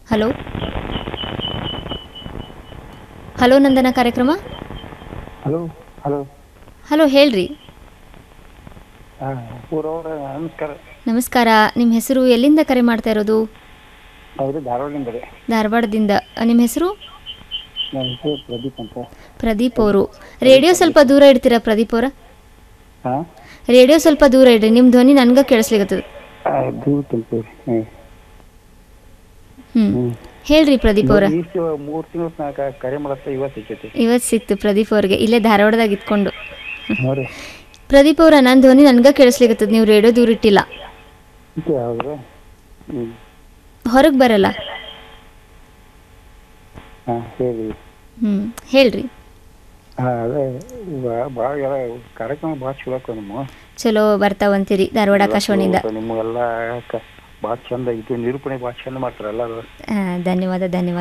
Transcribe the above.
hello hello ನಂದನ ಕಾರ್ಯಕ್ರಮ hello hello hello ಹೇಳ್ರಿ ಹಾಂ ಊರವ್ರ ನಮಸ್ಕಾರ ನಮಸ್ಕಾರ ನಿಮ್ಮ ಹೆಸರು ಎಲ್ಲಿಂದ ಕರೆ ಮಾಡ್ತಾ ಇರೋದು ಹೌದು ಧಾರವಾಡದಿಂದ ರೀ ಧಾರವಾಡದಿಂದ ನಿಮ್ಮ ಹೆಸರು ನನ್ನ ಹೆಸರು ಪ್ರದೀಪ್ ಅಂತ ಪ್ರದೀಪ್ ಅವರು ರೇಡಿಯೋ ಸ್ವಲ್ಪ ದೂರ ಇಡ್ತೀರಾ ಪ್ರದೀಪ್ ಅವರ ಹಾಂ ರೇಡಿಯೋ ಸ್ವಲ್ಪ ದೂರ ಇಡ್ರಿ ನಿಮ್ಮ ಧ್ವನಿ ನನಗೆ ಕೇಳಿಸ್ಲಿಕತ್ತದ ದೂರ ತುಂಬ್ತೀವಿ ಹ್ಞೂ ಹ್ಞೂ ಹ್ಞೂ ಹೇಳ್ರಿ ಪ್ರದೀಪ್ ಅವರ ಇಷ್ಟು ಮೂರು ತಿಂಗಳು ನಾಲ್ಕು ಕರೆ ಮಾಡತ್ತ ಇವತ್ತು ಸಿಕ್ಕೈತಿ ಇವತ್ತು ಸಿಕ್ತು ಪ್ರದೀಪ್ ಅವ್ರಿಗೆ ಇಲ್ಲೇ ಧಾರವಾಡದಾಗ ಇದ್ಕೊಂಡು ಹ್ಞೂ ರೀ ಪ್ರದೀಪ್ ಅವರ ನನ್ನ ಧ್ವನಿ ನನಗೆ ಕೇಳಿಸ್ಲಿಕತ್ತದ ನೀವು ರೇಡಿಯೋ ದೂರ ಇಟ್ಟಿಲ್ಲ ಇದು ಹೌದು ಹ್ಞೂ ಹೊರಗೆ ಬರಲ್ಲ ಹಾಂ ಹೇಳಿ ಹ್ಞೂ ಹೇಳ್ರಿ ಹಾಂ ಅದೇ ಭಾಳ ಎಲ್ಲ ಕಾರ್ಯಕ್ರಮ ಭಾಳ ಚಲೋ ಆಕ್ಕವ ನಮ್ಮ ಚಲೋ ಬರ್ತಾವಂತೀರಿ ಧಾರವಾಡ ಆಕಾಶವಾಣಿಯಿಂದ ನಿಮಗೆಲ್ಲ ಭಾಳ ಚಂದ ಇದು ನಿರೂಪಣೆ ಭಾಳ ಚಂದ ಮಾಡ್ತಾರೆ ಎಲ್ಲರೂ ಆ, ಧನ್ಯವಾದ ಧನ್ಯವಾದ